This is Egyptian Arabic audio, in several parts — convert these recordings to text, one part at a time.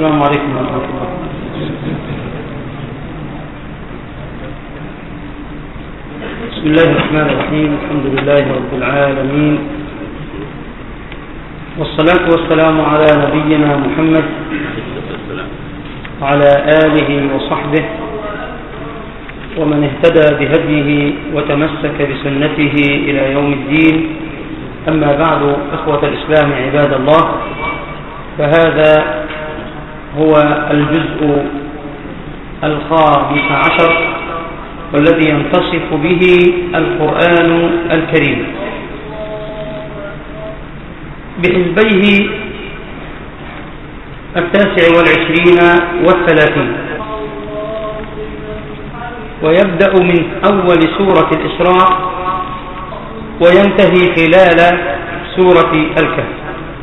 السلام عليكم ورحمة الله بسم الله الرحمن الرحيم الحمد لله رب العالمين والصلاة والسلام على نبينا محمد وعلى آله وصحبه ومن اهتدى بهديه وتمسك بسنته إلى يوم الدين أما بعد إخوة الإسلام عباد الله فهذا هو الجزء الخامس عشر والذي ينتصف به القرآن الكريم بحزبيه التاسع والعشرين والثلاثين ويبدأ من أول سورة الإسراء وينتهي خلال سورة الكهف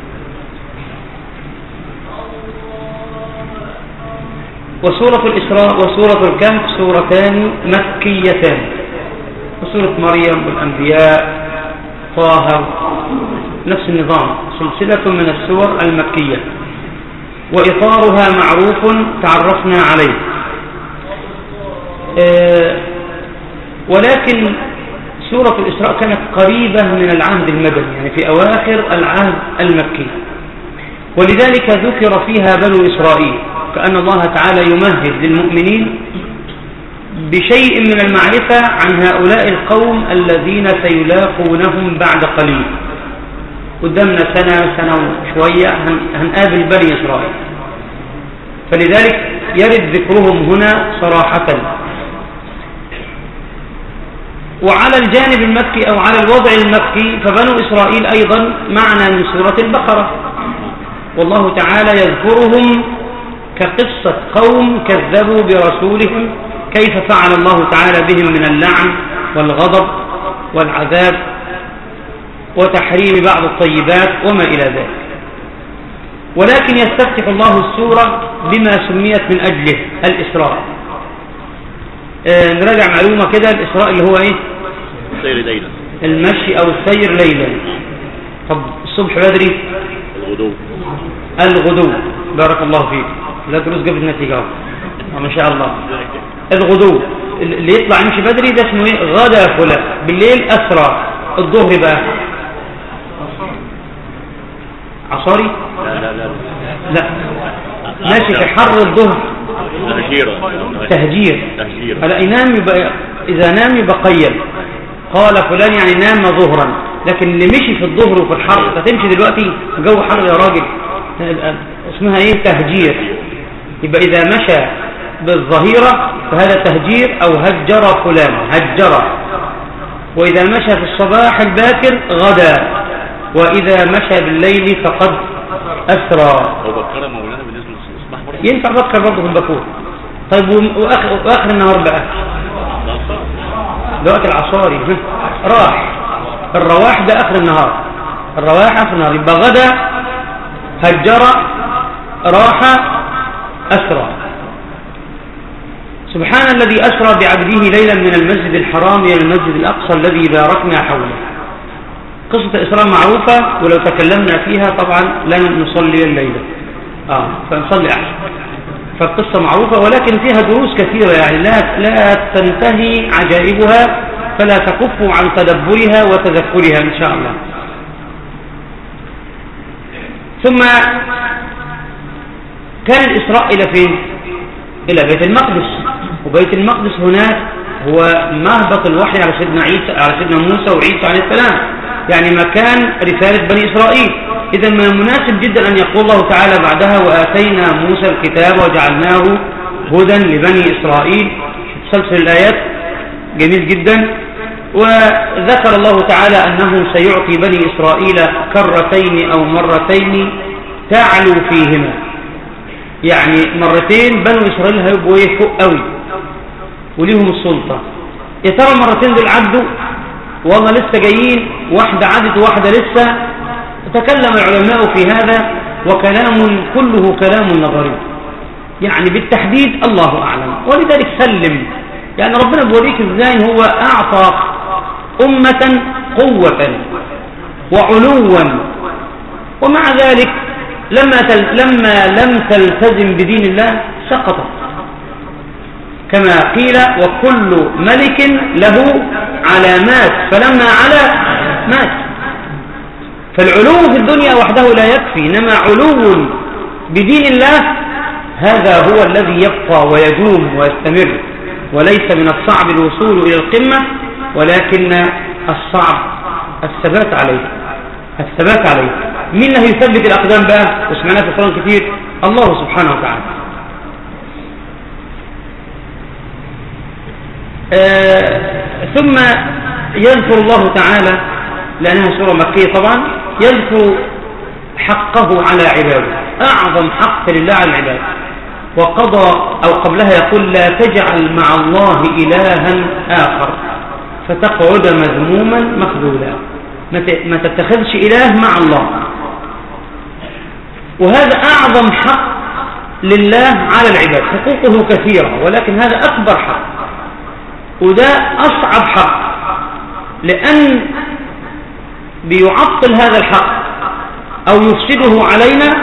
وسورة الإسراء وسورة الكهف سورتان مكيتان وسورة مريم والأنبياء طه نفس النظام سلسلة من السور المكية وإطارها معروف تعرفنا عليه آه ولكن سورة الإسراء كانت قريبة من العهد المدني يعني في أواخر العهد المكي ولذلك ذكر فيها بنو إسرائيل كأن الله تعالى يمهد للمؤمنين بشيء من المعرفة عن هؤلاء القوم الذين سيلاقونهم بعد قليل قدامنا سنة سنة وشوية هنقابل بني إسرائيل فلذلك يرد ذكرهم هنا صراحة وعلى الجانب المكي أو على الوضع المكي فبنو إسرائيل أيضا معنى من سورة البقرة والله تعالى يذكرهم كقصة قوم كذبوا برسولهم كيف فعل الله تعالى بهم من اللعن والغضب والعذاب وتحريم بعض الطيبات وما إلى ذلك ولكن يستفتح الله السورة بما سميت من أجله الإسراء آه نراجع معلومة كده الإسراء اللي هو إيه السير ليلا المشي أو السير ليلا طب الصبح بدري الغدو الغدو بارك الله فيك لا دروس جابت نتيجة أهو. ما شاء الله الغدو اللي يطلع يمشي بدري ده اسمه ايه غدا فلان بالليل أسرى الظهر بقى عصاري لا لا لا لا ماشي في حر الظهر تهجيرة تهجير تهجيرة هلا ينام يبقى إذا نام يبقى قيل قال فلان يعني نام ظهرا لكن اللي مشي في الظهر وفي الحر انت تمشي دلوقتي جو حر يا راجل يبقى اسمها ايه تهجير يبقى إذا مشى بالظهيرة فهذا تهجير أو هجر فلان هجر وإذا مشى في الصباح الباكر غدا وإذا مشى بالليل فقد أسرى هو بكرة مولانا بالنسبة للصباح برضه ينفع بكر برضه في البكور طيب وآخر, وآخر النهار بقى ده وقت العصاري ها؟ راح الرواح ده آخر النهار الرواح آخر النهار يبقى غدا هجر راح أسرى سبحان الذي أسرى بعبده ليلا من المسجد الحرام إلى المسجد الأقصى الذي باركنا حوله قصة الإسراء معروفة ولو تكلمنا فيها طبعا لن نصلي الليلة آه فنصلي أحسن فالقصة معروفة ولكن فيها دروس كثيرة يعني لا, لا تنتهي عجائبها فلا تكفوا عن تدبرها وتذكرها إن شاء الله ثم كان الإسراء إلى فين إلى بيت المقدس وبيت المقدس هناك هو مهبط الوحي على سيدنا عيسى على سيدنا موسى وعيسى عليه السلام يعني مكان رسالة بني إسرائيل إذا من المناسب جدا أن يقول الله تعالى بعدها وآتينا موسى الكتاب وجعلناه هدى لبني إسرائيل سلسل الآيات جميل جدا وذكر الله تعالى أنه سيعطي بني إسرائيل كرتين أو مرتين تعلو فيهما يعني مرتين بنو إسرائيل هيبقوا ايه فوق قوي وليهم السلطة يا ترى المرتين دول عدوا والله لسه جايين واحدة عدت وواحدة لسه تكلم العلماء في هذا وكلام كله كلام نظري يعني بالتحديد الله أعلم ولذلك سلم يعني ربنا بوريك ازاي هو أعطى أمة قوة وعلوا ومع ذلك لما تل لما لم تلتزم بدين الله سقطت كما قيل وكل ملك له علامات فلما علا مات فالعلو في الدنيا وحده لا يكفي إنما علو بدين الله هذا هو الذي يبقى ويدوم ويستمر وليس من الصعب الوصول إلى القمة ولكن الصعب الثبات عليه الثبات عليه مين اللي هيثبت الأقدام بقى وسمعناه في القرآن كتير الله سبحانه وتعالى آه ثم يذكر الله تعالى لأنها سورة مكية طبعا يذكر حقه على عباده أعظم حق لله على العباد وقضى أو قبلها يقول لا تجعل مع الله إلها آخر فتقعد مذموما مخذولا ما تتخذش إله مع الله وهذا أعظم حق لله على العباد حقوقه كثيرة ولكن هذا أكبر حق وده أصعب حق لأن بيعطل هذا الحق أو يفسده علينا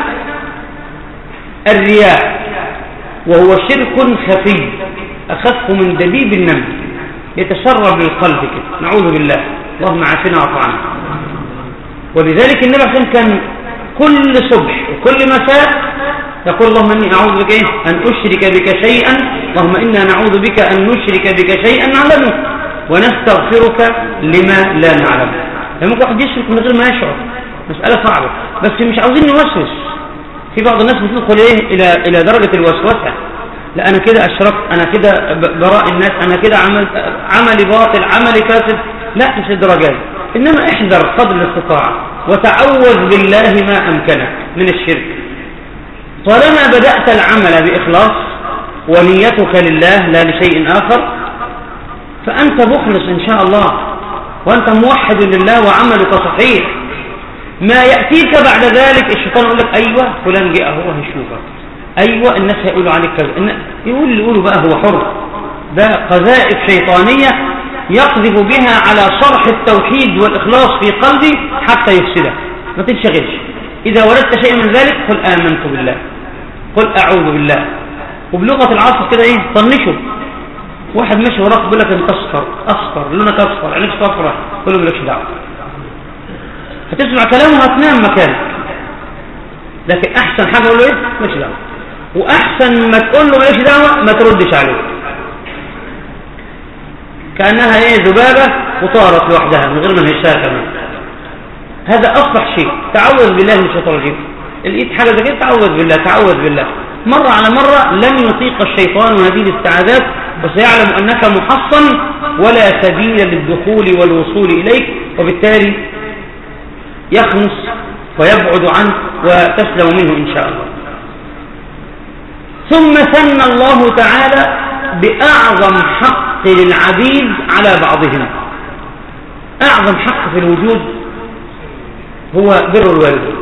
الرياء وهو شرك خفي أخف من دبيب النمل يتسرب للقلب كده نعوذ بالله اللهم عافنا وطعنا ولذلك النبي عليه كان كل صبح وكل مساء يقول اللهم إني أعوذ بك إيه؟ أن أشرك بك شيئا اللهم إنا نعوذ بك أن نشرك بك شيئا نعلمه ونستغفرك لما لا نعلم ممكن واحد يشرك من غير ما يشعر مسألة صعبة بس مش عاوزين نوسوس في بعض الناس بتدخل ايه الى الى درجة الوسوسة لا انا كده اشركت انا كده براء الناس انا كده عمل عملي باطل عملي فاسد لا مش الدرجات انما احذر قدر الاستطاعة وتعوذ بالله ما امكنك من الشرك طالما بدأت العمل بإخلاص ونيتك لله لا لشيء آخر فأنت مخلص إن شاء الله وأنت موحد لله وعملك صحيح ما يأتيك بعد ذلك الشيطان يقول لك أيوة فلان جاء هو هيشوفك أيوة الناس هيقولوا عليك كذا يقول اللي يقولوا بقى هو حر ده قذائف شيطانية يقذف بها على شرح التوحيد والإخلاص في قلبي حتى يفسده ما تنشغلش إذا وردت شيء من ذلك قل آمنت بالله قل أعوذ بالله وبلغة العصر كده إيه طنشه واحد ماشي وراك بيقول لك انت اصفر اصفر لونك اصفر عينيك صفرة قول له مالكش دعوه هتسمع كلامه هتنام مكانك لكن احسن حاجه اقول له ايه مالكش دعوه واحسن ما تقول له مالكش دعوه ما تردش عليه كانها ايه ذبابه وطارت لوحدها من غير ما نهشها كمان هذا اصلح شيء تعوذ بالله من الشيطان الرجيم لقيت حاجه زي كده تعوذ بالله تعوذ بالله مرة على مرة لن يطيق الشيطان هذه الاستعاذات وسيعلم أنك محصن ولا سبيل للدخول والوصول إليك وبالتالي يخنس ويبعد عنه وتسلم منه إن شاء الله ثم ثنى الله تعالى بأعظم حق للعبيد على بعضهم أعظم حق في الوجود هو بر الوالدين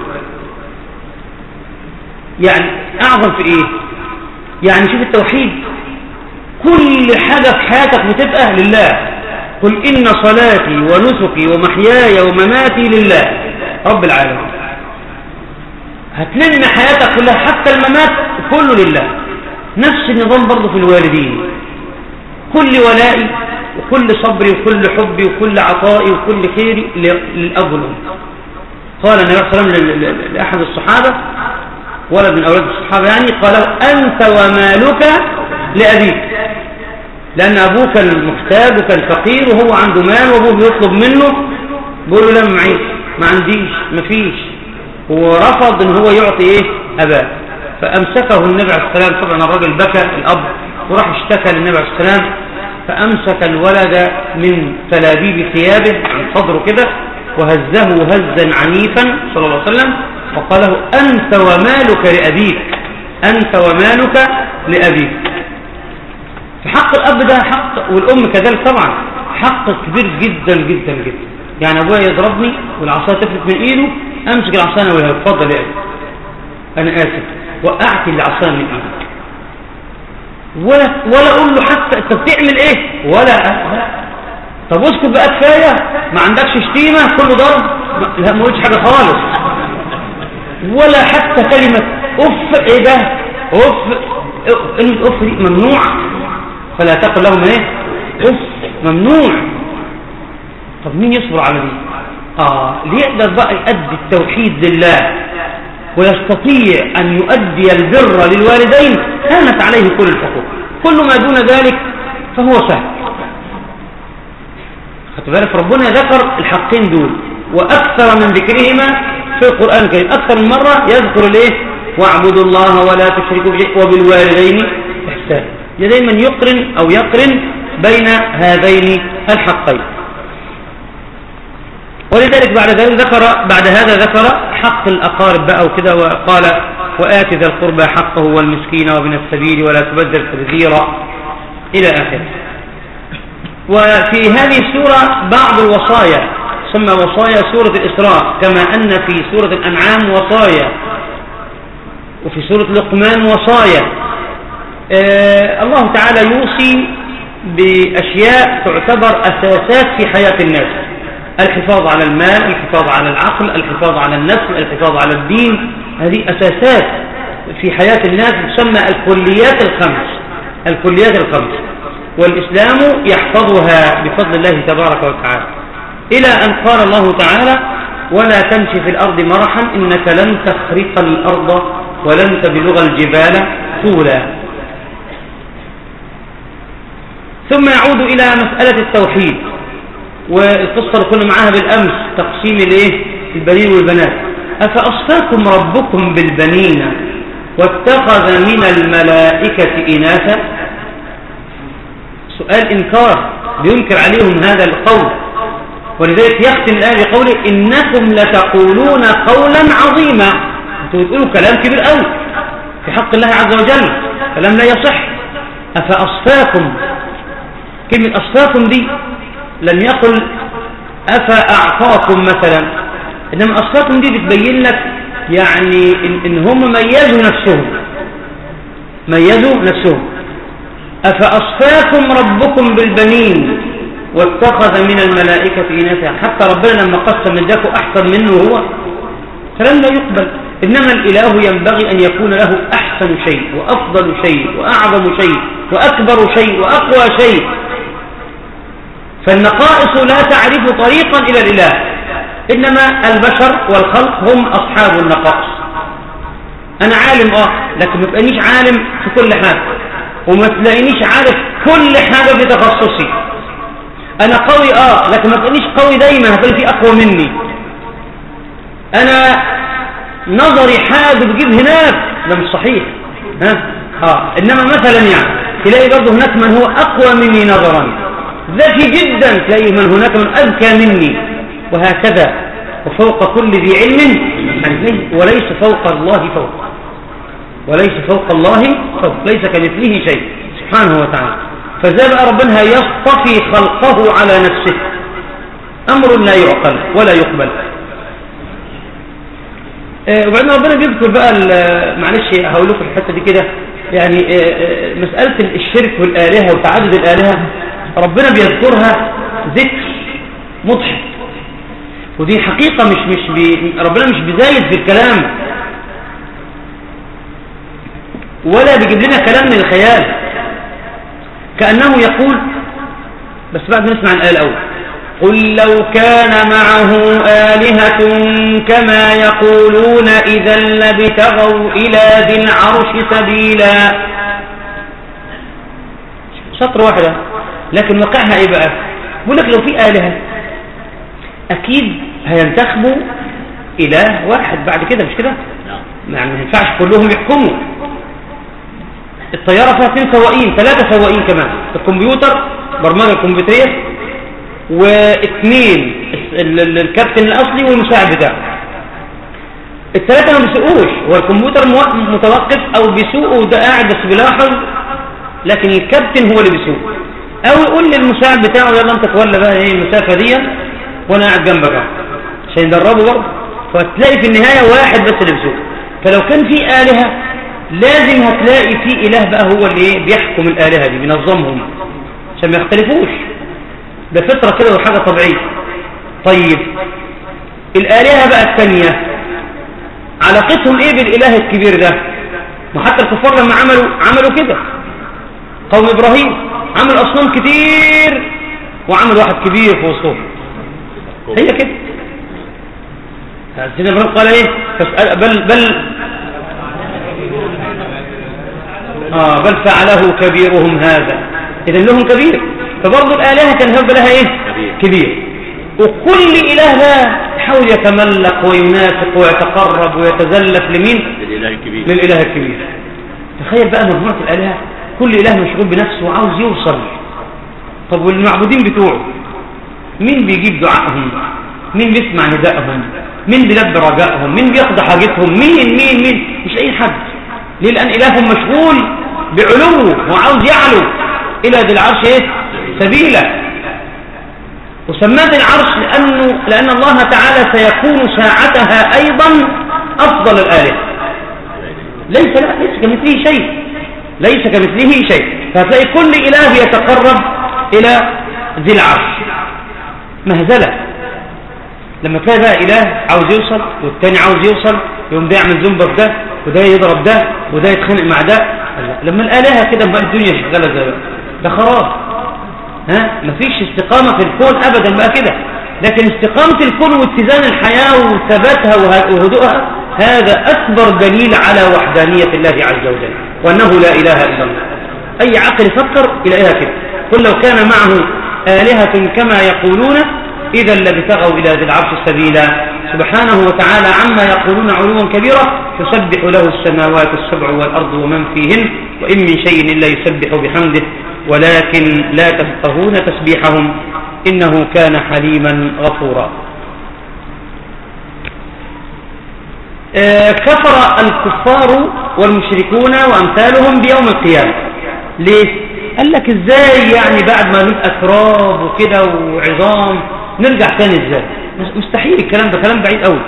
يعني أعظم في إيه يعني شوف التوحيد كل حاجة في حياتك بتبقى لله قل إن صلاتي ونسكي ومحياي ومماتي لله رب العالمين هتلم حياتك كلها حتى الممات كله لله نفس النظام برضه في الوالدين كل ولائي وكل صبري وكل حبي وكل عطائي وكل خيري للأب والأم قال النبي صلى الله عليه وسلم لأحد الصحابة ولد من أولاد الصحابة يعني قال أنت ومالك لأبيك لأن أبوه كان محتاج وكان فقير وهو عنده مال وأبوه بيطلب منه بيقول له لا معيش ما عنديش ما فيش ورفض ان هو يعطي ايه أباه فأمسكه النبي عليه السلام طبعا الراجل بكى الأب وراح اشتكى للنبي عليه السلام فأمسك الولد من تلابيب ثيابه من صدره كده وهزه هزا عنيفا صلى الله عليه وسلم وقال له أنت ومالك لأبيك أنت ومالك لأبيك فحق الأب ده حق والأم كذلك طبعا حق كبير جدا جدا جدا يعني أبويا يضربني والعصاية تفلت من إيده أمسك العصاية أنا وياه اتفضل يا أبي أنا آسف وقعت العصاية من إيده ولا ولا أقول له حتى أنت بتعمل إيه ولا طب اسكت بقى كفاية ما عندكش شتيمة كله ضرب لا ما قلتش حاجة خالص ولا حتى كلمة أف إيه ده أف كلمة أف دي ممنوع فلا تقل لهم إيه أف ممنوع طب مين يصبر على دي آه اللي يقدر بقى يؤدي التوحيد لله ويستطيع أن يؤدي البر للوالدين كانت عليه كل الحقوق كل ما دون ذلك فهو سهل خدت بالك ربنا ذكر الحقين دول وأكثر من ذكرهما في القرآن الكريم أكثر من مرة يذكر ليه واعبدوا الله ولا تشركوا به وبالوالدين إحسان دايما يقرن أو يقرن بين هذين الحقين ولذلك بعد ذلك ذكر بعد هذا ذكر حق الأقارب بقى وكده وقال وآت ذا القربى حقه والمسكين وابن السبيل ولا تبذر تبذيرا إلى آخره وفي هذه السورة بعض الوصايا ثم وصايا سورة الإسراء كما أن في سورة الأنعام وصايا وفي سورة لقمان وصايا آه الله تعالى يوصي بأشياء تعتبر أساسات في حياة الناس الحفاظ على المال الحفاظ على العقل الحفاظ على النفس الحفاظ على الدين هذه أساسات في حياة الناس تسمى الكليات الخمس الكليات الخمس والإسلام يحفظها بفضل الله تبارك وتعالى إلى أن قال الله تعالى ولا تمشي في الأرض مرحا إنك لن تخرق الأرض ولن تبلغ الجبال طولا ثم يعود إلى مسألة التوحيد والقصة اللي كنا معاها بالأمس تقسيم الايه البنين والبنات أفأصفاكم ربكم بالبنين واتخذ من الملائكة إناثا سؤال إنكار بينكر عليهم هذا القول ولذلك يختم الآية بقوله إنكم لتقولون قولا عظيما أنتم بتقولوا كلام كبير قوي في حق الله عز وجل كلام لا يصح أفأصفاكم كلمة أصفاكم دي لم يقل أفأعطاكم مثلا إنما أصفاكم دي بتبين لك يعني إن, إن هم ميزوا نفسهم ميزوا نفسهم أفأصفاكم ربكم بالبنين واتخذ من الملائكة إناثا حتى ربنا لما قسم من ذاك أحسن منه هو كلام لا يقبل إنما الإله ينبغي أن يكون له أحسن شيء وأفضل شيء وأعظم شيء وأكبر شيء وأقوى شيء فالنقائص لا تعرف طريقا إلى الإله إنما البشر والخلق هم أصحاب النقائص أنا عالم آه لكن ما تبقانيش عالم في كل حاجة وما تلاقينيش عارف كل حاجة في تخصصي أنا قوي آه لكن ما تبقانيش قوي دايما هتلاقي في أقوى مني أنا نظري حاد بجيب هناك ده مش صحيح ها آه إنما مثلا يعني تلاقي برضه هناك من هو أقوى مني نظرا ذكي جدا تلاقيه من هناك من أذكى مني وهكذا وفوق كل ذي علم وليس فوق الله فوق وليس فوق الله فوق ليس كمثله شيء سبحانه وتعالى فذا بقى ربنا يصطفي خلقه على نفسه أمر لا يعقل ولا يقبل آه وبعدين ربنا بيذكر بقى معلش هقول لكم الحته دي كده يعني آه آه مسألة الشرك والآلهة وتعدد الآلهة ربنا بيذكرها ذكر مضحك ودي حقيقة مش مش بي ربنا مش بزايد في الكلام ولا بيجيب لنا كلام من الخيال كأنه يقول بس بعد ما نسمع الآية الأول قل لو كان معه آلهة كما يقولون إذا لبتغوا إلى ذي العرش سبيلا شطر واحدة لكن وقعها ايه بقى بيقول لك لو في آلهة اكيد هينتخبوا اله واحد بعد كده مش كده يعني ما ينفعش كلهم يحكموا الطيارة فيها اثنين سواقين ثلاثة سواقين كمان الكمبيوتر برمجة الكمبيوترية واثنين الكابتن الاصلي والمساعد بتاعه الثلاثة ما بيسوقوش هو الكمبيوتر متوقف او بيسوق وده قاعد بس بيلاحظ لكن الكابتن هو اللي بيسوق او يقول للمساعد بتاعه يلا انت تولى بقى ايه المسافه دي وانا قاعد جنبك اهو عشان يدربه برضه فتلاقي في النهايه واحد بس اللي بيسوق فلو كان في الهه لازم هتلاقي في اله بقى هو اللي ايه بيحكم الالهه دي بينظمهم عشان ما يختلفوش ده فطره كده وحاجه طبيعيه طيب الالهه بقى الثانيه علاقتهم ايه بالاله الكبير ده وحتى الكفار لما عملوا عملوا كده قوم ابراهيم عمل اصنام كتير وعمل واحد كبير في وسطهم هي كده سيدنا ابراهيم قال ايه فاسأل بل بل آه بل فعله كبيرهم هذا اذا لهم كبير فبرضه الالهه كان هب لها ايه كبير وكل اله بقى يحاول يتملق وينافق ويتقرب ويتزلف لمين للاله الكبير للاله الكبير تخيل بقى مجموعه الالهه كل اله مشغول بنفسه وعاوز يوصل طب والمعبودين بتوعه مين بيجيب دعائهم مين بيسمع ندائهم مين بيلبي رجائهم مين بيقضي حاجتهم مين مين مين مش اي حد ليه لان الههم مشغول بعلوه وعاوز يعلو الى ذي العرش ايه سبيلا وسماه ذي العرش لانه لان الله تعالى سيكون ساعتها ايضا افضل الالهه ليس لا ليس كمثله شيء ليس كمثله شيء فهتلاقي كل اله يتقرب الى ذي العرش مهزله لما تلاقي بقى اله عاوز يوصل والتاني عاوز يوصل يقوم ده يعمل زنبه في ده وده يضرب ده وده يتخانق مع ده لا. لما الالهه كده بقى الدنيا شغاله زي بقى. ده خراب ها مفيش استقامه في الكون ابدا بقى كده لكن استقامه الكون واتزان الحياه وثباتها وه- وهدوءها هذا اكبر دليل على وحدانيه الله عز وجل وانه لا اله الا الله اي عقل يفكر يلاقيها كده قل لو كان معه الهه كما يقولون إذا لابتغوا إلى ذي العرش سبيلا سبحانه وتعالى عما يقولون علوا كبيرا تسبح له السماوات السبع والأرض ومن فيهن وإن من شيء إلا يسبح بحمده ولكن لا تفقهون تسبيحهم إنه كان حليما غفورا آه، كفر الكفار والمشركون وأمثالهم بيوم القيامة ليه؟ قال لك ازاي يعني بعد ما نبقى تراب وكده وعظام نرجع تاني ازاي مستحيل الكلام ده كلام بعيد قوي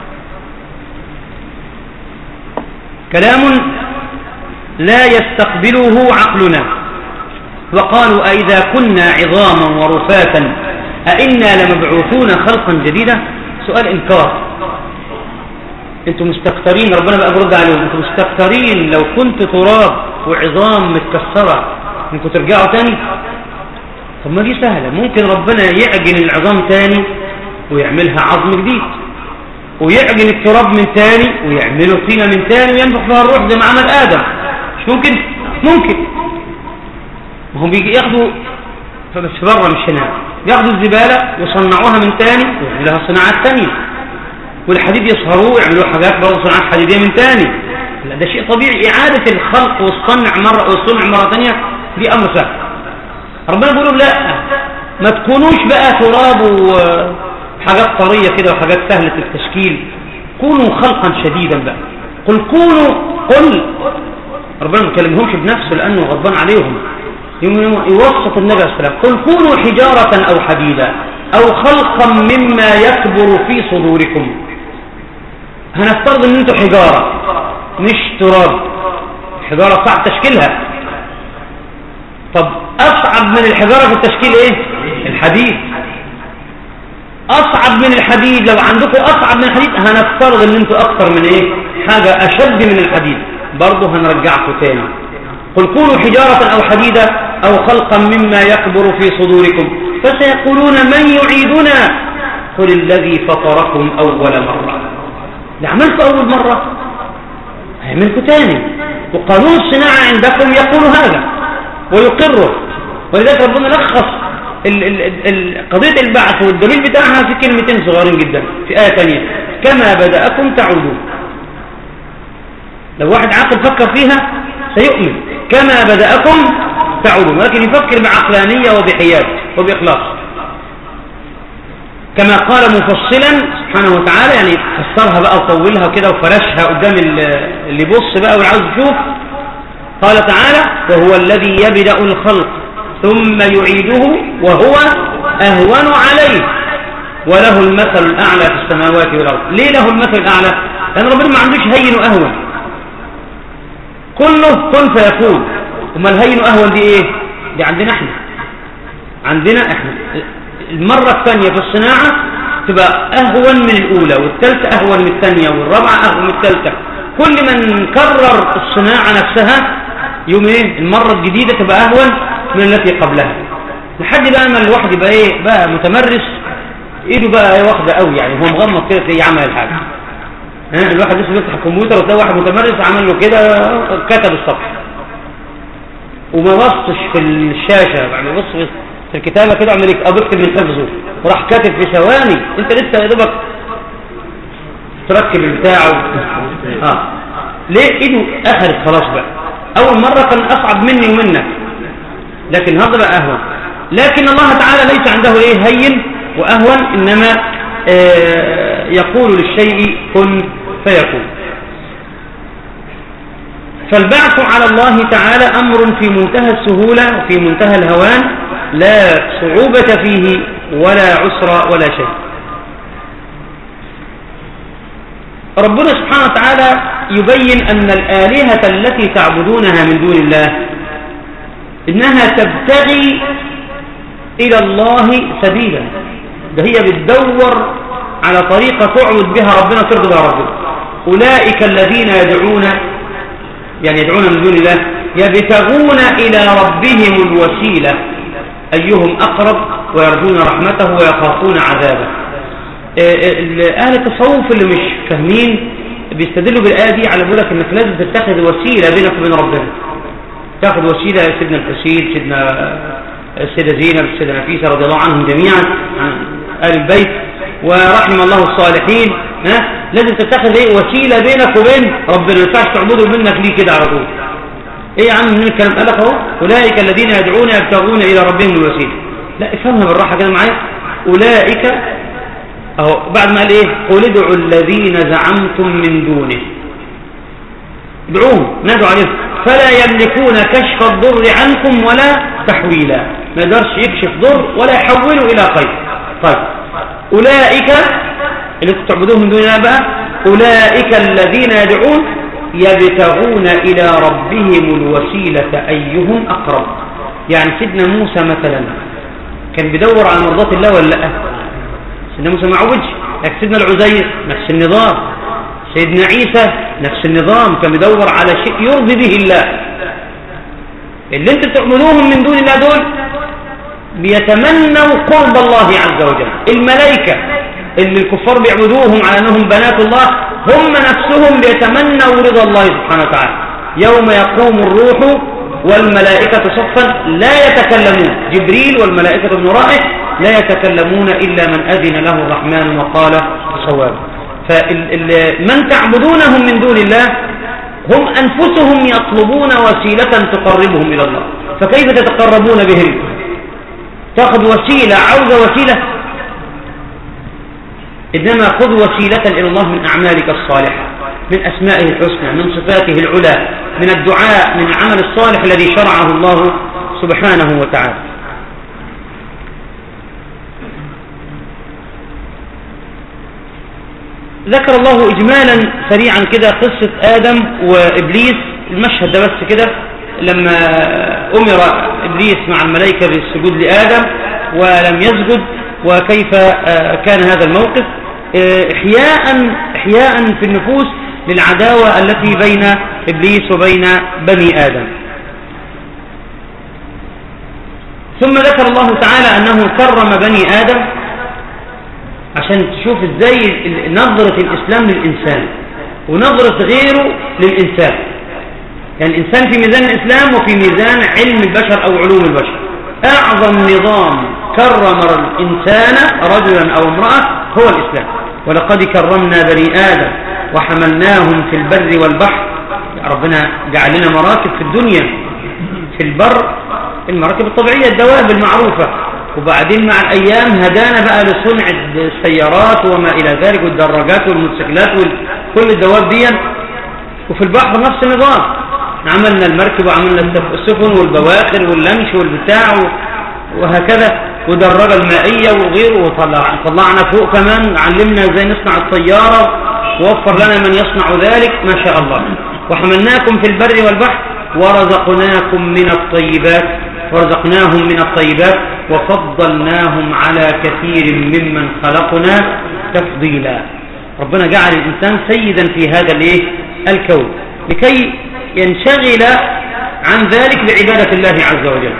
كلام لا يستقبله عقلنا وقالوا أئذا كنا عظاما ورفاتا أئنا لمبعوثون خلقا جديدا سؤال إنكار انتم مستكترين ربنا بقى برد عليهم انتم مستكترين لو كنت تراب وعظام متكسرة انكم ترجعوا تاني طب ما دي سهلة ممكن ربنا يعجن العظام تاني ويعملها عظم جديد ويعجن التراب من تاني ويعمله طينة من تاني وينفخ فيها الروح زي ما عمل آدم مش ممكن ممكن ما هم بيجي ياخدوا فبس بره مش هنا ياخدوا الزبالة ويصنعوها من تاني ويعملوا لها صناعات تانية والحديد يصهروه ويعملوا حاجات برضه صناعات حديدية من تاني لا ده شيء طبيعي إعادة الخلق والصنع مرة والصنع مرة تانية دي أمر سهل ربنا بيقول لهم لا ما تكونوش بقى تراب وحاجات طرية كده وحاجات سهلة التشكيل كونوا خلقا شديدا بقى قل كونوا قل ربنا ما يكلمهمش بنفسه لأنه غضبان عليهم يوسط النبي عليه السلام قل كونوا حجارة أو حديدا أو خلقا مما يكبر في صدوركم هنفترض ان انتوا حجارة مش تراب الحجارة صعب تشكيلها طب أصعب من الحجارة في التشكيل إيه؟ الحديد أصعب من الحديد لو عندكم أصعب من الحديد هنفترض أن أنتوا أكثر من إيه؟ حاجة أشد من الحديد برضه هنرجعكم تاني قل كونوا حجارة أو حديدة أو خلقا مما يكبر في صدوركم فسيقولون من يعيدنا قل الذي فطركم أول مرة ده عملته أول مرة هيعملكم تاني وقانون الصناعة عندكم يقول هذا ويقره ولذلك ربنا لخص ال ال ال قضية البعث والدليل بتاعها في كلمتين صغيرين جدا في آية ثانية كما بدأكم تعودون لو واحد عاقل فكر فيها سيؤمن كما بدأكم تعودون ولكن يفكر بعقلانية وبحياد وبإخلاص كما قال مفصلا سبحانه وتعالى يعني فسرها بقى وطولها كده وفرشها قدام اللي يبص بقى واللي عاوز يشوف قال تعالى وهو الذي يبدأ الخلق ثم يعيده وهو أهون عليه وله المثل الأعلى في السماوات والأرض ليه له المثل الأعلى لأن ربنا ما عندوش هين وأهون كله كن فيكون وما الهين وأهون دي إيه دي عندنا احنا عندنا احنا المرة الثانية في الصناعة تبقى أهون من الأولى والثالثة أهون من الثانية والرابعة أهون من الثالثة كل من كرر الصناعة نفسها يوم ايه المرة الجديدة تبقى أهون من التي قبلها لحد بقى ما الواحد يبقى ايه بقى متمرس ايده بقى ايه واخدة قوي يعني هو مغمض كده تلاقيه عمل الحاجة ها الواحد لسه بيفتح الكمبيوتر وتلاقي واحد متمرس عمل له كده كتب الصفحة وما بصش في الشاشة يعني بص في الكتابة كده عمل او بيكتب من حفظه وراح كاتب في ثواني انت لسه يا دوبك تركب البتاع اه ليه ايده اخرت خلاص بقى اول مرة كان اصعب مني ومنك لكن هذا بقى اهون لكن الله تعالى ليس عنده ايه هين واهون انما آه يقول للشيء كن فيكون فالبعث على الله تعالى أمر في منتهى السهولة وفي منتهى الهوان لا صعوبة فيه ولا عسر ولا شيء ربنا سبحانه وتعالى يبين أن الآلهة التي تعبدونها من دون الله إنها تبتغي إلى الله سبيلا ده هي بتدور على طريقة تعبد بها ربنا ترضي بها ربنا أولئك الذين يدعون يعني يدعون من دون الله يبتغون إلى ربهم الوسيلة أيهم أقرب ويرجون رحمته ويخافون عذابه أهل التصوف اللي مش فاهمين بيستدلوا بالآية دي على بيقول لك انك لازم تتخذ وسيلة بينك وبين ربنا تاخذ وسيلة سيدنا الحسين سيدنا السيدة زينب السيدة نفيسة رضي الله عنهم جميعا عن آل البيت ورحم الله الصالحين ها لازم تتخذ ايه وسيلة بينك وبين ربنا ما ينفعش تعبده منك ليه كده على طول ايه يا عم من الكلام قال لك اهو اولئك الذين يدعون يبتغون الى ربهم الوسيله لا افهمها بالراحه كده معايا اولئك اهو بعد ما قال ايه قل ادعوا الذين زعمتم من دونه ادعوهم نادوا عليهم فلا يملكون كشف الضر عنكم ولا تحويلا ما يقدرش يكشف ضر ولا يحوله الى خير طيب اولئك اللي انتم تعبدوهم من دون الله بقى اولئك الذين يدعون يبتغون إلى ربهم الوسيلة أيهم أقرب يعني سيدنا موسى مثلا كان بيدور على مرضات الله ولا لا سيدنا موسى ما عوجش لكن سيدنا العزير نفس النظام سيدنا عيسى نفس النظام كان بيدور على شيء يرضي به الله اللي انتم تعبدوهم من دون الله دول بيتمنوا قرب الله عز وجل الملائكة اللي الكفار بيعبدوهم على أنهم بنات الله هم نفسهم بيتمنوا رضا الله سبحانه وتعالى يوم يقوم الروح والملائكة صفا لا يتكلمون جبريل والملائكة من ورائه لا يتكلمون إلا من أذن له الرحمن وقال صواب فمن تعبدونهم من دون الله هم أنفسهم يطلبون وسيلة تقربهم إلى الله فكيف تتقربون بهم تأخذ وسيلة عوز وسيلة إنما خذ وسيلة إلى الله من أعمالك الصالحة من أسمائه الحسنى من صفاته العلى من الدعاء من العمل الصالح الذي شرعه الله سبحانه وتعالى ذكر الله إجمالا سريعا كده قصة آدم وإبليس المشهد ده بس كده لما أمر إبليس مع الملائكة بالسجود لآدم ولم يسجد وكيف كان هذا الموقف إحياء, إحياء في النفوس للعداوة التي بين إبليس وبين بني آدم ثم ذكر الله تعالى أنه كرم بني آدم عشان تشوف ازاي نظرة الإسلام للإنسان ونظرة غيره للإنسان يعني الإنسان في ميزان الإسلام وفي ميزان علم البشر أو علوم البشر أعظم نظام كرم الإنسان رجلا أو امرأة هو الإسلام ولقد كرمنا بني آدم وحملناهم في البر والبحر ربنا جعل لنا مراكب في الدنيا في البر المراكب الطبيعية الدواب المعروفة وبعدين مع الأيام هدانا بقى لصنع السيارات وما إلى ذلك والدراجات والموتوسيكلات وكل الدواب دي وفي البحر نفس النظام عملنا المركب وعملنا السفن والبواخر واللمش والبتاع وهكذا ودراجة المائية وغيره وطلعنا فوق كمان علمنا ازاي نصنع الطيارة ووفر لنا من يصنع ذلك ما شاء الله وحملناكم في البر والبحر ورزقناكم من الطيبات ورزقناهم من الطيبات وفضلناهم على كثير ممن خلقنا تفضيلا ربنا جعل الإنسان سيدا في هذا الايه الكون لكي ينشغل عن ذلك بعبادة الله عز وجل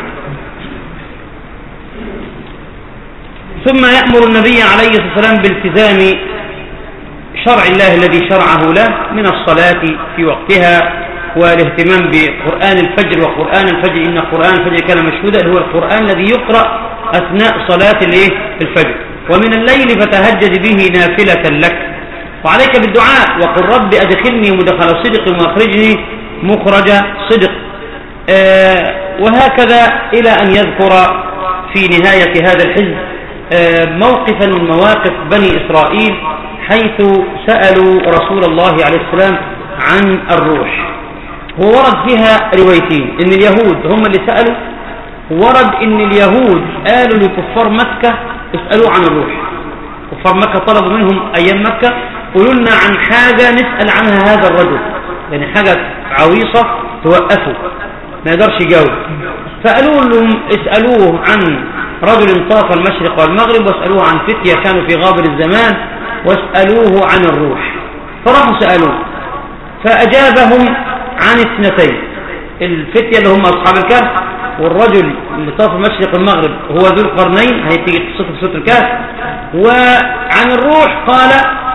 ثم يأمر النبي عليه الصلاة والسلام بالتزام شرع الله الذي شرعه له من الصلاة في وقتها والاهتمام بقرآن الفجر وقرآن الفجر إن قرآن الفجر كان مشهودا هو القرآن الذي يقرأ أثناء صلاة الفجر ومن الليل فتهجد به نافلة لك وعليك بالدعاء وقل رب أدخلني مدخل صدق وأخرجني مخرج صدق آه وهكذا إلى أن يذكر في نهاية هذا الحزب آه موقفا من مواقف بني إسرائيل حيث سألوا رسول الله عليه السلام عن الروح هو ورد فيها روايتين ان اليهود هم اللي سألوا ورد ان اليهود قالوا لكفار مكة اسألوا عن الروح كفار مكة طلبوا منهم ايام مكة قولوا لنا عن حاجة نسأل عنها هذا الرجل يعني حاجة عويصة توقفوا ما يقدرش يجاوب فقالوا لهم اسألوه عن رجل طاف المشرق والمغرب واسألوه عن فتية كانوا في غابر الزمان واسألوه عن الروح فراحوا سألوه فأجابهم عن اثنتين الفتية اللي هم أصحاب الكهف والرجل اللي طاف المشرق والمغرب هو ذو القرنين هيتيجي قصته في سورة الكهف وعن الروح قال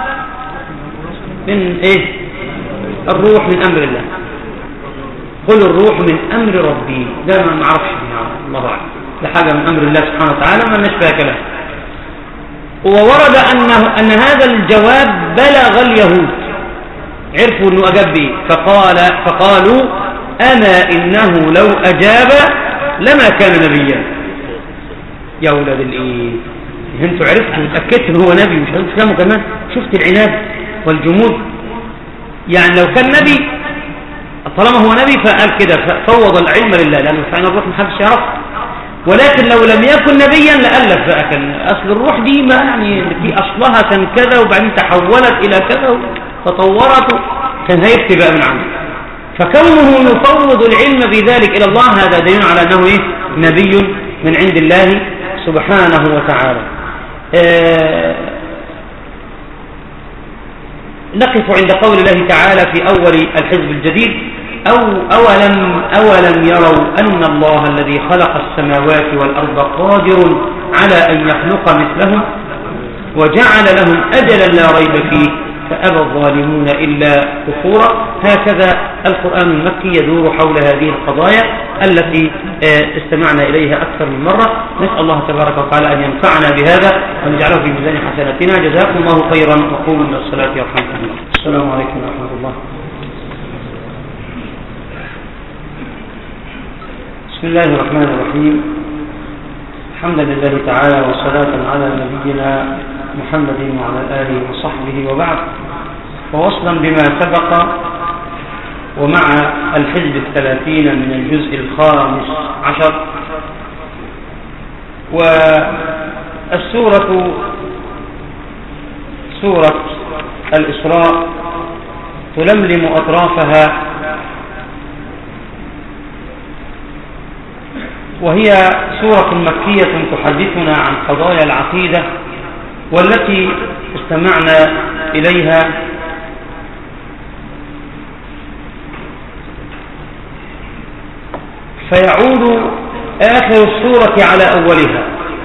من ايه الروح من امر الله قل الروح من امر ربي ده ما نعرفش الله اعلم ده حاجه من امر الله سبحانه وتعالى ما لناش فيها كلام وورد انه ان هذا الجواب بلغ اليهود عرفوا انه اجاب به فقال فقالوا اما انه لو اجاب لما كان نبيا يا ولاد الايه انتوا عرفتوا وتاكدتوا ان هو نبي مش هتفهموا كمان شفت العناد والجمود يعني لو كان نبي طالما هو نبي فقال كده فوض العلم لله لأنه فعلا الروح محدش يعرفه ولكن لو لم يكن نبيا لألف بقى كان أصل الروح دي ما يعني في أصلها كان كذا وبعدين تحولت إلى كذا تطورت كان هيفتي بقى من عنده فكونه يفوض العلم بذلك إلى الله هذا دليل على أنه إيه نبي من عند الله سبحانه وتعالى آه نقف عند قول الله تعالى في أول الحزب الجديد أو أولم, أولم يروا أن الله الذي خلق السماوات والأرض قادر على أن يخلق مثلهم وجعل لهم أجلا لا ريب فيه فأبى الظالمون إلا كفورا هكذا القرآن المكي يدور حول هذه القضايا التي استمعنا إليها أكثر من مرة نسأل الله تبارك وتعالى أن ينفعنا بهذا وأن يجعله في ميزان حسناتنا جزاكم الله خيرا وقوموا من الصلاة يرحمكم الله السلام عليكم ورحمة الله بسم الله الرحمن الرحيم الحمد لله تعالى وصلاة على نبينا محمد وعلى آله وصحبه وبعد ووصلا بما سبق ومع الحزب الثلاثين من الجزء الخامس عشر والسورة سورة الإسراء تلملم أطرافها وهي سورة مكية تحدثنا عن قضايا العقيدة والتي استمعنا إليها فيعود آخر السورة على أولها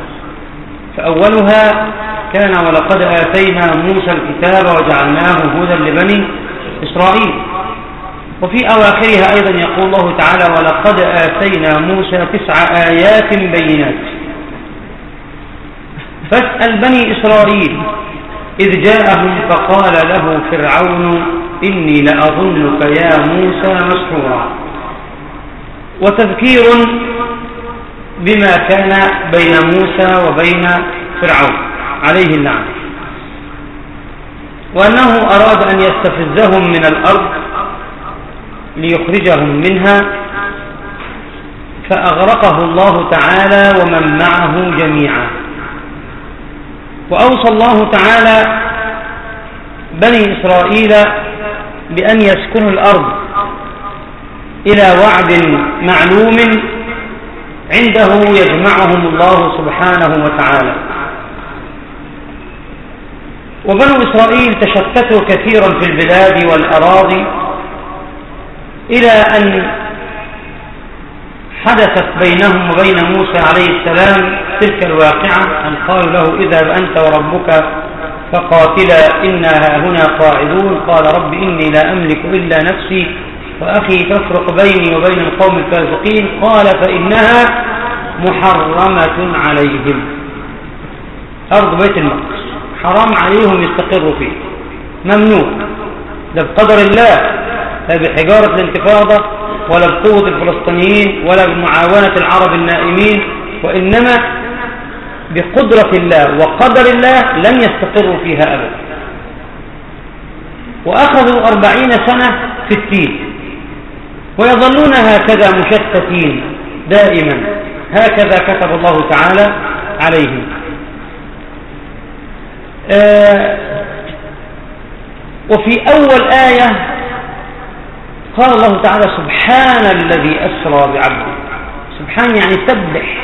فأولها كان ولقد آتينا موسى الكتاب وجعلناه هدى لبني إسرائيل وفي أواخرها أيضا يقول الله تعالى ولقد آتينا موسى تسع آيات بينات فاسأل بني إسرائيل إذ جاءهم فقال له فرعون إني لأظنك يا موسى مسحورا وتذكير بما كان بين موسى وبين فرعون عليه اللعنة وأنه أراد أن يستفزهم من الأرض ليخرجهم منها فأغرقه الله تعالى ومن معه جميعا وأوصى الله تعالى بني إسرائيل بأن يسكنوا الأرض إلى وعد معلوم عنده يجمعهم الله سبحانه وتعالى وبنو إسرائيل تشتتوا كثيرا في البلاد والأراضي إلى أن حدثت بينهم وبين موسى عليه السلام تلك الواقعة أن قالوا له اذهب أنت وربك فقاتلا إنا هنا قاعدون قال رب إني لا أملك إلا نفسي وأخي تفرق بيني وبين القوم الفاسقين قال فإنها محرمة عليهم أرض بيت المقدس حرام عليهم يستقروا فيه ممنوع ده بقدر الله لا بحجارة الانتفاضة ولا بقوة الفلسطينيين ولا بمعاونة العرب النائمين وإنما بقدرة الله وقدر الله لن يستقروا فيها أبدا وأخذوا أربعين سنة في التين ويظلون هكذا مشتتين دائما هكذا كتب الله تعالى عليهم آه وفي أول آية قال الله تعالى سبحان الذي أسرى بعبده سبحان يعني سبح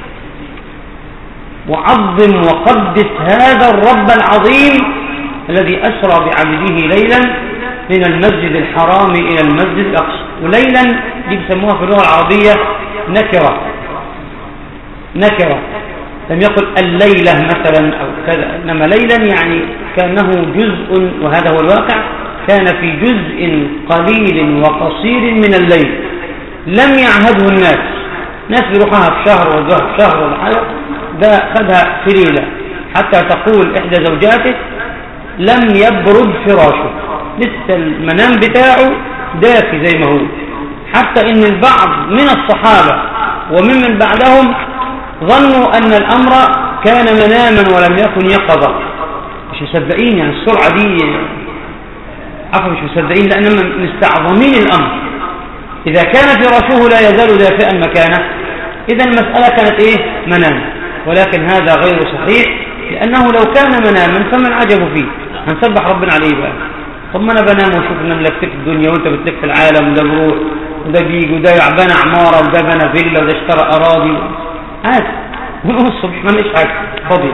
وعظم وقدس هذا الرب العظيم الذي أسرى بعبده ليلا من المسجد الحرام إلى المسجد الأقصى وليلا دي بيسموها في اللغة العربية نكرة نكرة لم يقل الليلة مثلا أو كذا إنما ليلا يعني كأنه جزء وهذا هو الواقع كان في جزء قليل وقصير من الليل لم يعهده الناس ناس بيروحها في شهر ولا في شهر ولا حاجة ده خدها في ليلة حتى تقول إحدى زوجاته لم يبرد فراشه لسه المنام بتاعه دافي زي ما هو حتى ان البعض من الصحابة وممن بعدهم ظنوا ان الامر كان مناما ولم يكن يقظة مش مصدقين يعني السرعة دي عفوا مش مصدقين لانهم مستعظمين الامر اذا كان فراشه لا يزال دافئا مكانه اذا المسألة كانت ايه منام ولكن هذا غير صحيح لانه لو كان مناما فمن عجب فيه هنسبح ربنا عليه بقى طب ما انا بنام واشوف ان انا لفيت الدنيا وانت بتلف العالم وده بيروح وده بيجي وده بنى عماره وده بنى فيلا وده اشترى اراضي عادي ونقوم الصبح ما ليش حاجه فاضي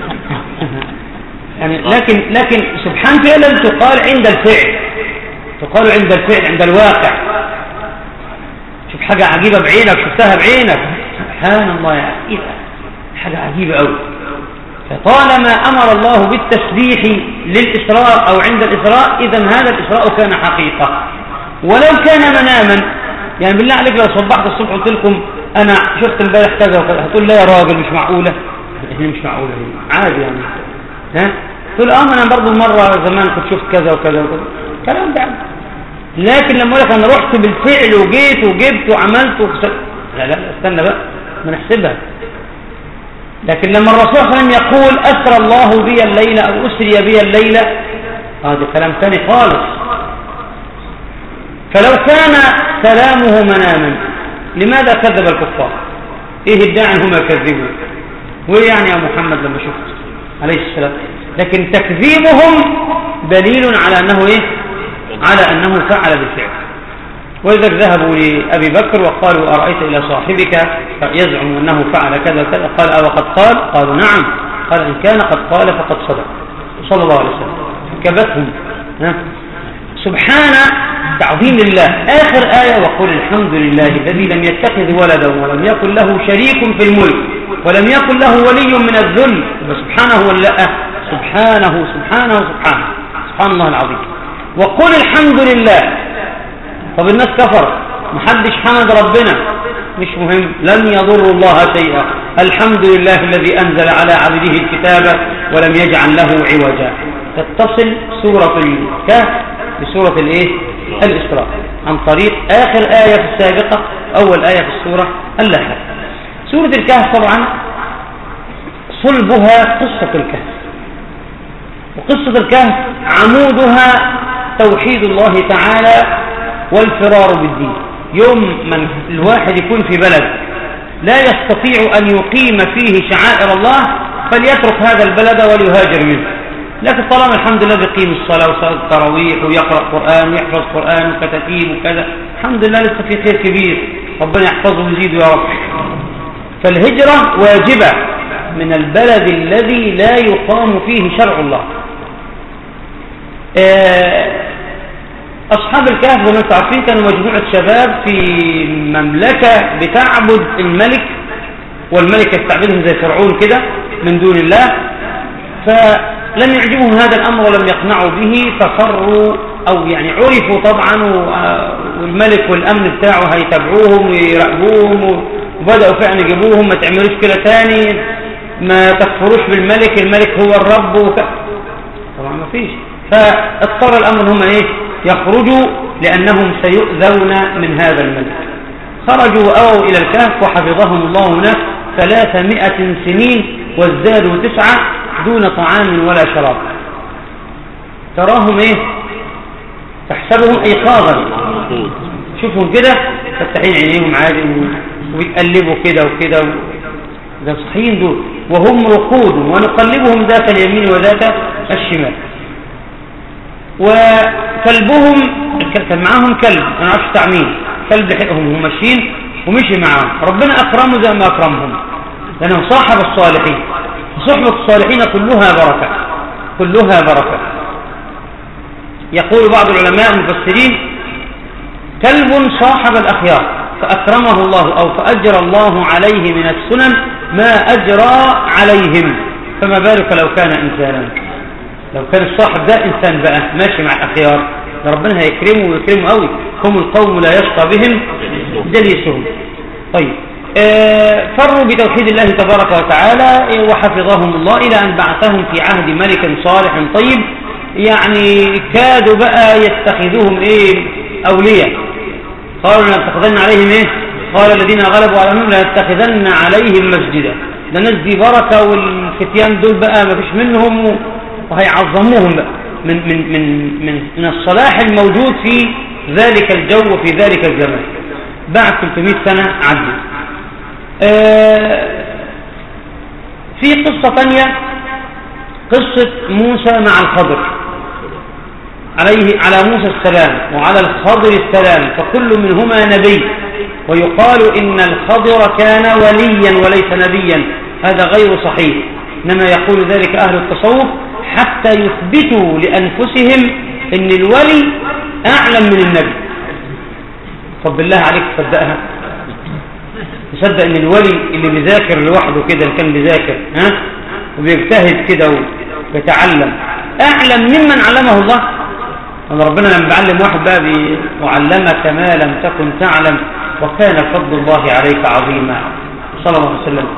يعني لكن لكن سبحان فعلا تقال عند الفعل تقال عند الفعل عند الواقع شوف حاجه عجيبه بعينك شفتها بعينك سبحان الله يا اخي حاجه عجيبه قوي فطالما أمر الله بالتسبيح للإسراء أو عند الإسراء إذا هذا الإسراء كان حقيقة ولو كان مناما يعني بالله عليك لو صبحت الصبح قلت لكم أنا شفت امبارح كذا وكذا هتقول لا يا راجل مش معقولة هي مش معقولة هي عادي يعني ها تقول اه انا برضه مرة زمان كنت شفت كذا وكذا وكذا كلام ده لكن لما اقول لك انا رحت بالفعل وجيت وجبت وعملت وكسبت لا لا استنى بقى ما نحسبها لكن لما الرسول صلى الله عليه وسلم يقول أسرى الله بي الليلة أو أسري بي الليلة هذا كلام ثاني خالص فلو كان كلامه مناما لماذا كذب الكفار ايه الداعي هم يكذبون وايه يعني يا محمد لما شفت عليه السلام لكن تكذيبهم دليل على انه ايه على انه فعل بالفعل ولذلك ذهبوا لأبي بكر وقالوا أرأيت إلى صاحبك يزعم أنه فعل كذا وكذا قال أو قد قال قالوا نعم قال إن كان قد قال فقد صدق صلى الله عليه وسلم كبتهم سبحان تعظيم لله آخر آية وقل الحمد لله الذي لم يتخذ ولدا ولم يكن له شريك في الملك ولم يكن له ولي من الذل سبحانه ولا سبحانه سبحانه سبحانه سبحان الله العظيم وقل الحمد لله طب الناس كفر محدش حمد ربنا مش مهم لن يضر الله شيئا الحمد لله الذي أنزل على عبده الكتاب ولم يجعل له عوجا تتصل سورة الكهف بسورة الايه الإسراء عن طريق آخر آية في السابقة أول آية في السورة اللاحقة سورة الكهف طبعا صلبها قصة الكهف وقصة الكهف عمودها توحيد الله تعالى والفرار بالدين يوم من الواحد يكون في بلد لا يستطيع أن يقيم فيه شعائر الله فليترك هذا البلد وليهاجر منه لكن طالما الحمد لله بيقيم الصلاة وصلاة التراويح ويقرأ قرآن ويحفظ قرآن وكتاتيب وكذا الحمد لله لسه في خير كبير ربنا يحفظه ويزيده يا رب فالهجرة واجبة من البلد الذي لا يقام فيه شرع الله آه، أصحاب الكهف زي ما انتم عارفين كانوا مجموعة شباب في مملكة بتعبد الملك والملك يستعبدهم زي فرعون كده من دون الله فلم يعجبهم هذا الأمر ولم يقنعوا به ففروا أو يعني عرفوا طبعا والملك والأمن بتاعه هيتابعوهم ويراقبوهم وبدأوا فعلا يجيبوهم ما تعملوش كده تاني ما تكفروش بالملك الملك هو الرب وك... طبعا ما فيش فاضطر الأمر هم ايه يخرجوا لأنهم سيؤذون من هذا الملك خرجوا وأووا إلى الكهف وحفظهم الله هناك ثلاثمائة سنين وازدادوا تسعة دون طعام ولا شراب تراهم ايه تحسبهم ايقاظا شوفهم كده فتحين عينيهم عادي ويتقلبوا كده وكده ده صحيين دول وهم رقود ونقلبهم ذات اليمين وذات الشمال وكلبهم كان معاهم كلب انا عارف تعمين كلب لحقهم وهم ماشيين ومشي معاهم ربنا اكرمه زي ما اكرمهم لانه صاحب الصالحين صحبة الصالحين كلها بركة كلها بركة يقول بعض العلماء المفسرين كلب صاحب الأخيار فأكرمه الله أو فأجر الله عليه من السنن ما أجرى عليهم فما بالك لو كان إنسانا لو كان الصاحب ده إنسان بقى ماشي مع الأخيار ربنا هيكرمه ويكرمه قوي هم القوم لا يشقى بهم جليسهم طيب آه، فروا بتوحيد الله تبارك وتعالى وحفظهم الله إلى أن بعثهم في عهد ملك صالح طيب يعني كادوا بقى يتخذوهم إيه أولياء قالوا لنتخذن عليهم إيه قال الذين غلبوا على أمرهم لنتخذن عليهم مسجدا ده ناس دي بركة والفتيان دول بقى ما فيش منهم وهيعظموهم بقى من, من, من, من, من الصلاح الموجود في ذلك الجو وفي ذلك الزمان بعد 300 سنة عدت آه، في قصة ثانية قصة موسى مع الخضر عليه على موسى السلام وعلى الخضر السلام فكل منهما نبي ويقال إن الخضر كان وليا وليس نبيا هذا غير صحيح إنما يقول ذلك أهل التصوف حتى يثبتوا لأنفسهم إن الولي أعلم من النبي طب بالله عليك تصدقها تصدق ان الولي اللي بيذاكر لوحده كده اللي كان بيذاكر ها وبيجتهد كده وبيتعلم اعلم ممن علمه الله ان ربنا لما بيعلم واحد بقى بي... وعلمك ما لم تكن تعلم وكان فضل الله عليك عظيما صلى الله عليه وسلم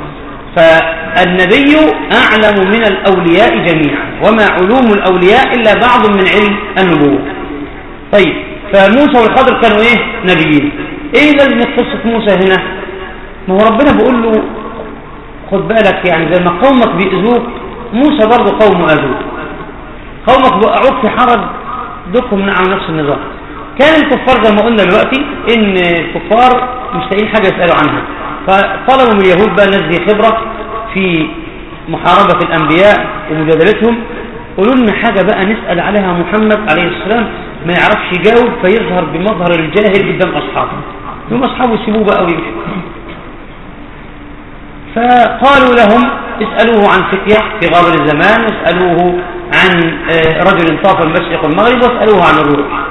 فالنبي أعلم من الأولياء جميعا وما علوم الأولياء إلا بعض من علم النبوة طيب فموسى والخضر كانوا إيه نبيين إيه لازم قصة موسى هنا ما هو ربنا بيقول له خد بالك يعني زي ما قومك بيأذوك موسى برضه قوم أذوك قومك بيقعوك في حرج دوكم نعم نفس النظام كان الكفار زي ما قلنا دلوقتي ان الكفار مش لاقيين حاجه يسالوا عنها فطلبوا من اليهود بقى الناس دي خبره في محاربه الانبياء ومجادلتهم قولوا لنا حاجه بقى نسال عليها محمد عليه السلام ما يعرفش يجاوب فيظهر بمظهر الجاهل قدام اصحابه يوم اصحابه يسيبوه بقى ويمشوا فقالوا لهم اسألوه عن فتية في غابر الزمان واسألوه عن آه، رجل طاف المشرق والمغرب واسألوه عن الروح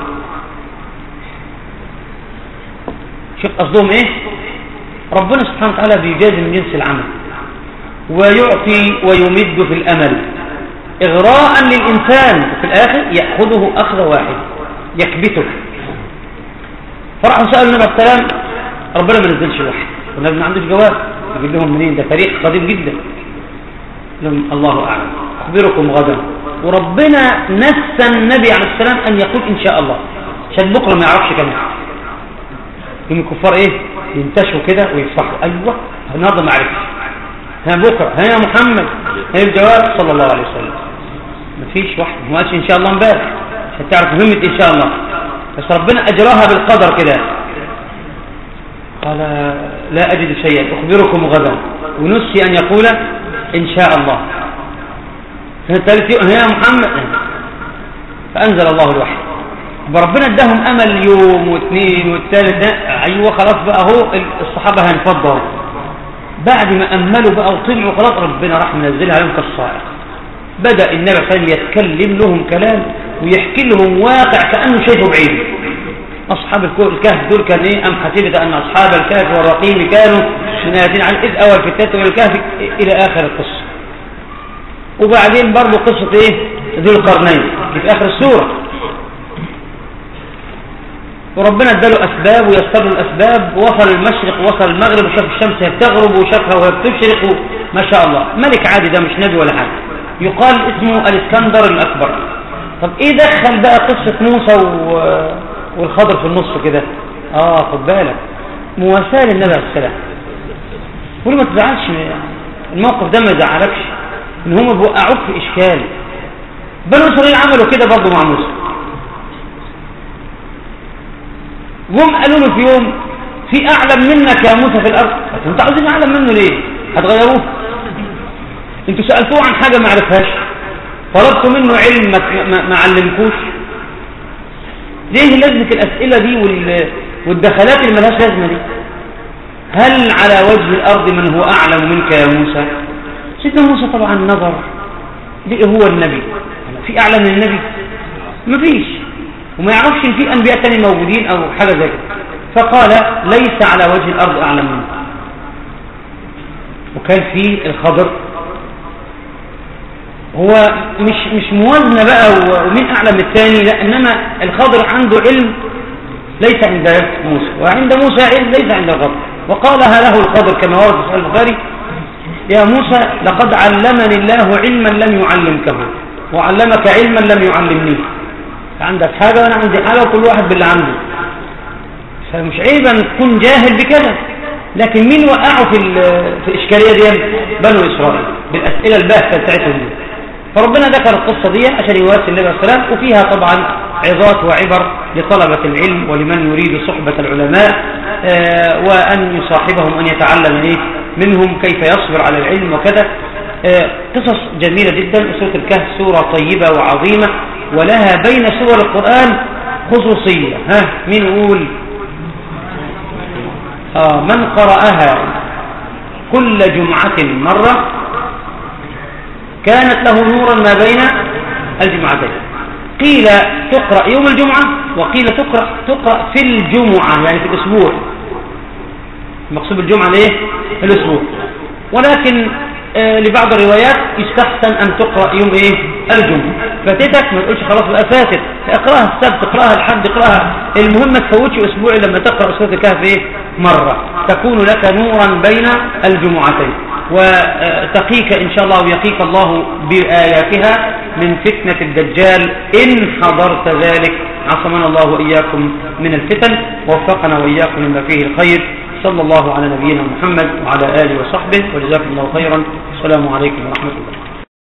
شوف قصدهم ايه ربنا سبحانه وتعالى بيجازي من جنس العمل ويعطي ويمد في الأمل إغراء للإنسان وفي الآخر يأخذه أخذ واحد يكبته فرحوا سألوا النبي عليه السلام ربنا ما نزلش واحد والنبي ما عندوش جواب يقول لهم منين ده تاريخ قديم جدا لهم الله أعلم أخبركم غدا وربنا نسى النبي عليه السلام أن يقول إن شاء الله عشان بكرة ما يعرفش كمان يوم الكفار إيه ينتشوا كده ويفصحوا أيوة النهارده ما عرفش ها بكرة ها يا محمد ها الجواب صلى الله عليه وسلم مفيش واحد ما قالش إن شاء الله امبارح عشان تعرف مهمة إن شاء الله بس ربنا أجراها بالقدر كده قال لا أجد شيئا أخبركم غدا ونسي أن يقول إن شاء الله فالثالث يا محمد فأنزل الله الوحي وربنا اداهم أمل يوم واثنين والثالث أيوة خلاص بقى هو الصحابة هينفضوا بعد ما أملوا بقى وطلعوا خلاص ربنا راح منزلها عليهم كالصاعقة بدأ النبي صلى الله عليه وسلم يتكلم لهم كلام ويحكي لهم واقع كأنه شايفه بعيد أصحاب الكهف دول كان إيه أم حسبت أن أصحاب الكهف والرقيم كانوا من آياتين عن إذ أول فتاة والكهف إلى آخر القصة وبعدين برضه قصة إيه ذو القرنين في آخر السورة وربنا اداله أسباب ويسر له الأسباب وصل المشرق وصل المغرب وشاف الشمس هي بتغرب وشافها وهي بتشرق ما شاء الله ملك عادي ده مش نبي ولا حاجة يقال اسمه الاسكندر الأكبر طب ايه دخل بقى قصة موسى و... والخضر في النص كده اه خد بالك مواساة للنبي عليه السلام قول ما تزعلش الموقف ده ما يزعلكش ان هم بيوقعوك في اشكال بنو اسرائيل عملوا كده برضه مع موسى جم قالوا له في يوم في اعلم منك يا موسى في الارض انت عاوزين اعلم منه ليه هتغيروه انتوا سالتوه عن حاجه ما عرفهاش طلبتوا منه علم ما, ما, ما علمكوش ليه لازمه الاسئله دي وال... والدخلات اللي ملهاش لازمه دي هل على وجه الارض من هو اعلم منك يا موسى سيدنا موسى طبعا نظر ليه هو النبي في اعلم من النبي مفيش وما يعرفش ان في انبياء تاني موجودين او حاجه زي كده فقال ليس على وجه الارض اعلم منه وكان في الخضر هو مش مش موازنه بقى ومين اعلم من الثاني لا انما الخضر عنده علم ليس عند موسى وعند موسى علم ليس عند الخضر وقالها له الخضر كما ورد في صحيح البخاري يا موسى لقد علمني الله علما لم يعلمكه وعلمك علما لم يعلمني عندك حاجة وانا عندي حاجة وكل واحد باللي عنده فمش عيب ان تكون جاهل بكذا لكن مين وقعوا في في الاشكاليه دي بنو اسرائيل بالاسئله الباهته بتاعتهم دي فربنا ذكر القصه دي عشان يواسي النبي عليه السلام وفيها طبعا عظات وعبر لطلبه العلم ولمن يريد صحبه العلماء آه وان يصاحبهم ان يتعلم ايه منهم كيف يصبر على العلم وكذا آه قصص جميله جدا سوره الكهف سوره طيبه وعظيمه ولها بين سور القرآن خصوصية ها مين يقول آه من قرأها كل جمعة مرة كانت له نورا ما بين الجمعتين قيل تقرأ يوم الجمعة وقيل تقرأ, تقرأ في الجمعة يعني في الأسبوع المقصود بالجمعة ليه الأسبوع ولكن آه لبعض الروايات يستحسن أن تقرأ يوم إيه الجمعة فاتتك ما تقولش خلاص بقى فاتت اقراها السبت اقراها الحد اقراها المهم ما تفوتش اسبوع لما تقرا سوره الكهف ايه مره تكون لك نورا بين الجمعتين وتقيك ان شاء الله ويقيك الله باياتها من فتنه الدجال ان حضرت ذلك عصمنا الله واياكم من الفتن ووفقنا واياكم لما فيه الخير صلى الله على نبينا محمد وعلى اله وصحبه وجزاكم الله خيرا السلام عليكم ورحمه الله